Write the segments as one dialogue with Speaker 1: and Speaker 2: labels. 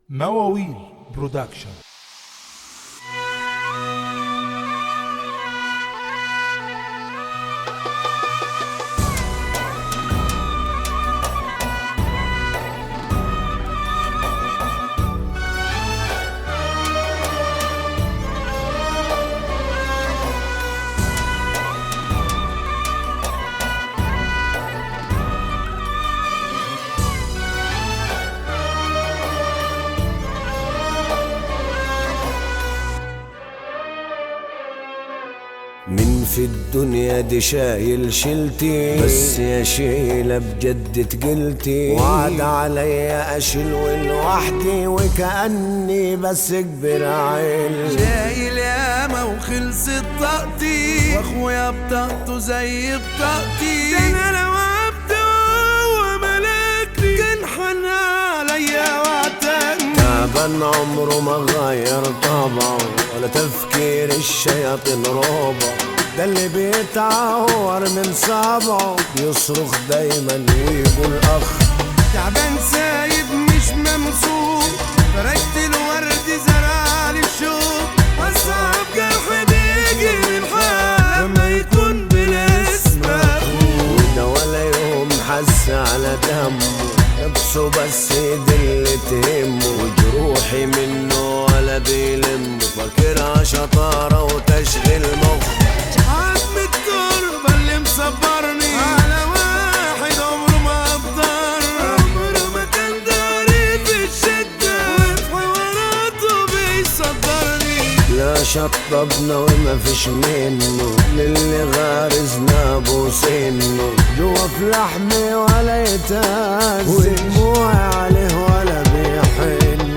Speaker 1: مواويل برودكشن
Speaker 2: من في الدنيا دي شايل شلتي بس يا شيلة بجد تقلتي وعد عليا اشيل لوحدي وكأني بس كبر عيل
Speaker 3: شايل ياما وخلصت طاقتي واخويا بطاقته زي بطاقتي ده انا لو عبد وهو ملكني كان حن عليا وعتقني
Speaker 2: تعبان عمره ما غير طبعه ولا تفكير الشياطين ربع ده اللي بيتعور من صابعه بيصرخ دايما ويقول اخ
Speaker 3: تعبان سايب مش ممسوك فرجت الورد زرع الشوق اصعب جرح بيجي من حال لما يكون بالاسم
Speaker 2: وده ولا يوم حس على دمه نفسه بس دي اللي تهمه وجروحي منه ولا بيلم فاكرها شطارة وتشغيل مخ
Speaker 3: عزم التربة اللي مصبرني على واحد عمره ما قدر عمره ما كان داري في الشدة وفي حواراته بيصدرني
Speaker 2: لا شطبنا وما فيش منه للي غارزنا بوسنه جوا في لحمي ولا يتهز ودموعي عليه ولا بيحنه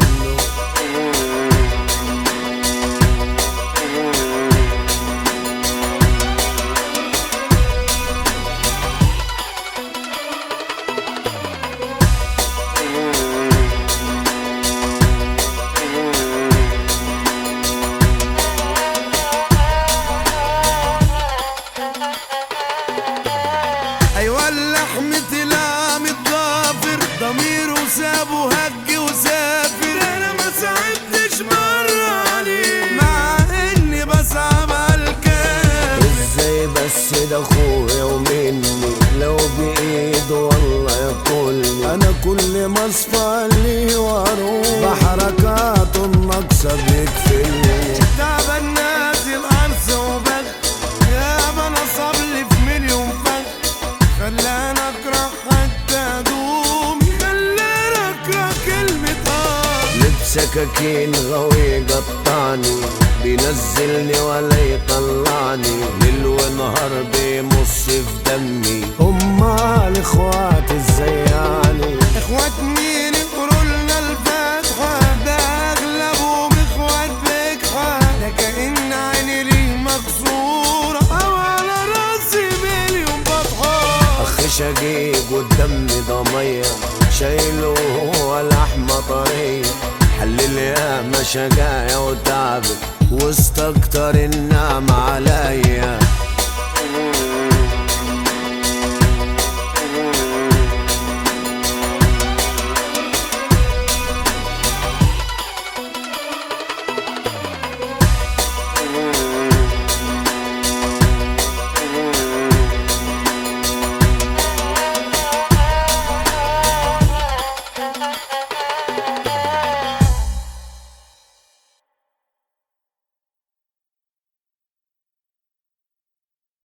Speaker 3: ايوه اللحم طلع متضافر ضميره سابه هج وسافر انا ما ساعدتش مرة عليه مع اني بصعب على الكافر
Speaker 2: ازاي بس ده اخويا ومني لو بايده والله يقولني انا كل ما اصفى لي واروح بحركاته الناقصه بيكفلني
Speaker 3: تعبان نازل ارض وبغ يابا نصب لي في مليون فخ خلاني اكره حتى ادوم خلاني اكره كلمة اه
Speaker 2: لبسكاكين غوي يقطعني بينزلني ولا يطلعني ليل ونهار بيمص في دمي امال اخواتي ازاي يعني
Speaker 3: اخوات مين يقروا لنا الفاتحة ده اغلبهم اخوات بجحة ده كأن عيني ليه مكسورة او على راسي مليون بطحة
Speaker 2: اخ شقيق والدم ده ميه شايله وهو لحمه طريه حلل يا شقايا وتعبت واستكتر النعم على